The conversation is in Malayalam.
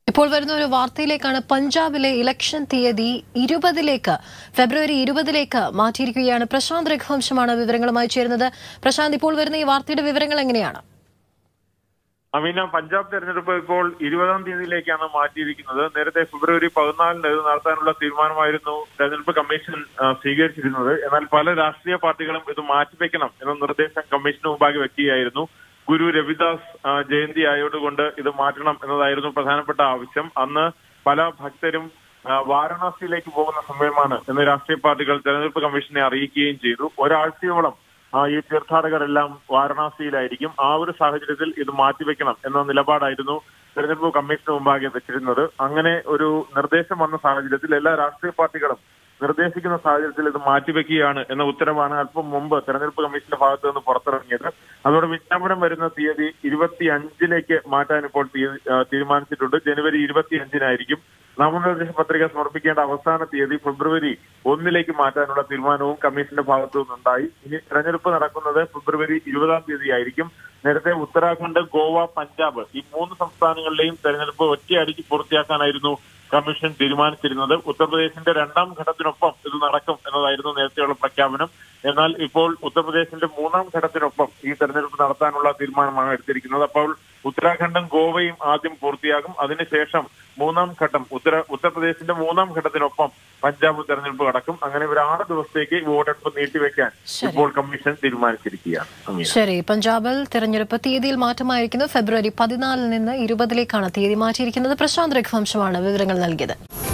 ഇപ്പോൾ വരുന്ന ഒരു വാർത്തയിലേക്കാണ് പഞ്ചാബിലെ ഇലക്ഷൻ തീയതി ഇരുപതിലേക്ക് ഫെബ്രുവരി ഇരുപതിലേക്ക് മാറ്റിയിരിക്കുകയാണ് പ്രശാന്ത് രഘുവംശമാണ് വിവരങ്ങളുമായി ചേരുന്നത് പ്രശാന്ത് ഇപ്പോൾ വരുന്ന ഈ വാർത്തയുടെ വിവരങ്ങൾ എങ്ങനെയാണ് അമീന പഞ്ചാബ് തെരഞ്ഞെടുപ്പ് ഇപ്പോൾ ഇരുപതാം തീയതിയിലേക്കാണ് മാറ്റിയിരിക്കുന്നത് നേരത്തെ ഫെബ്രുവരി പതിനാലിന് ഇത് നടത്താനുള്ള തീരുമാനമായിരുന്നു തെരഞ്ഞെടുപ്പ് കമ്മീഷൻ ആ, സ്വീകരിച്ചിരുന്നത് എന്നാൽ പല രാഷ്ട്രീയ പാർട്ടികളും ഇത് മാറ്റിവെക്കണം എന്ന നിർദ്ദേശം കമ്മീഷന് മുമ്പാകെ വെക്കുകയായിരുന്നു ഗുരു രവിദാസ് ആ, ജയന്തി ആയതുകൊണ്ട് ഇത് മാറ്റണം എന്നതായിരുന്നു പ്രധാനപ്പെട്ട ആവശ്യം അന്ന് പല ഭക്തരും ആ, വാരണാസിയിലേക്ക് പോകുന്ന സമയമാണ് എന്ന് രാഷ്ട്രീയ പാർട്ടികൾ തെരഞ്ഞെടുപ്പ് കമ്മീഷനെ അറിയിക്കുകയും ചെയ്തു ഒരാഴ്ചയോളം ആ, ഈ തീർത്ഥാടകരെല്ലാം വാരണാസിയിലായിരിക്കും ആ ഒരു സാഹചര്യത്തിൽ ഇത് മാറ്റിവെക്കണം എന്ന നിലപാടായിരുന്നു തെരഞ്ഞെടുപ്പ് കമ്മീഷന് മുമ്പാകെ വെച്ചിരുന്നത് അങ്ങനെ ഒരു നിർദ്ദേശം വന്ന സാഹചര്യത്തിൽ എല്ലാ രാഷ്ട്രീയ പാർട്ടികളും നിർദ്ദേശിക്കുന്ന സാഹചര്യത്തിൽ ഇത് മാറ്റിവെക്കുകയാണ് എന്ന ഉത്തരവാണ് അല്പം മുമ്പ് തെരഞ്ഞെടുപ്പ് കമ്മീഷന്റെ ഭാഗത്ത് നിന്ന് പുറത്തിറങ്ങിയത് അതോടെ വിജ്ഞാപനം വരുന്ന തീയതി ഇരുപത്തി അഞ്ചിലേക്ക് മാറ്റാൻ ഇപ്പോൾ തീ- ആ, തീരുമാനിച്ചിട്ടുണ്ട് ജനുവരി ഇരുപത്തി അഞ്ചിനായിരിക്കും നാമനിർദ്ദേശ പത്രിക സമർപ്പിക്കേണ്ട അവസാന തീയതി ഫെബ്രുവരി ഒന്നിലേക്ക് മാറ്റാനുള്ള തീരുമാനവും കമ്മീഷന്റെ ഭാഗത്തു നിന്നുണ്ടായി ഇനി തെരഞ്ഞെടുപ്പ് നടക്കുന്നത് ഫെബ്രുവരി ഇരുപതാം തീയതി ആയിരിക്കും നേരത്തെ ഉത്തരാഖണ്ഡ് ഗോവ പഞ്ചാബ് ഈ മൂന്ന് സംസ്ഥാനങ്ങളിലെയും തെരഞ്ഞെടുപ്പ് ഒറ്റയടിക്ക് പൂർത്തിയാക്കാനായിരുന്നു കമ്മീഷൻ തീരുമാനിച്ചിരുന്നത് ഉത്തർപ്രദേശിന്റെ രണ്ടാം ഘട്ടത്തിനൊപ്പം ഇത് നടക്കും എന്നതായിരുന്നു നേരത്തെയുള്ള പ്രഖ്യാപനം എന്നാൽ ഇപ്പോൾ ഉത്തർപ്രദേശിന്റെ മൂന്നാം ഘട്ടത്തിനൊപ്പം ഈ തെരഞ്ഞെടുപ്പ് നടത്താനുള്ള തീരുമാനമാണ് എടുത്തിരിക്കുന്നത് അപ്പോൾ ഉത്തരാഖണ്ഡും ഗോവയും ആദ്യം പൂർത്തിയാകും അതിനുശേഷം മൂന്നാം ഘട്ടം ഉത്തര ഉത്തർപ്രദേശിന്റെ മൂന്നാം ഘട്ടത്തിനൊപ്പം പഞ്ചാബ് തെരഞ്ഞെടുപ്പ് നടക്കും അങ്ങനെ ഒരു ആറ് ദിവസത്തേക്ക് വോട്ടെടുപ്പ് നീട്ടിവെക്കാൻ ശരി. ഇപ്പോൾ കമ്മീഷൻ തീരുമാനിച്ചിരിക്കുകയാണ് അമീന ശരി പഞ്ചാബിൽ തിരഞ്ഞെടുപ്പ് തീയതിയിൽ മാറ്റമായിരിക്കുന്നു ഫെബ്രുവരി പതിനാലിൽ നിന്ന് ഇരുപതിലേക്കാണ് തീയതി മാറ്റിയിരിക്കുന്നത് പ്രശാന്ത് രഘുവംശമാണ് വിവരങ്ങൾ നൽകിയത്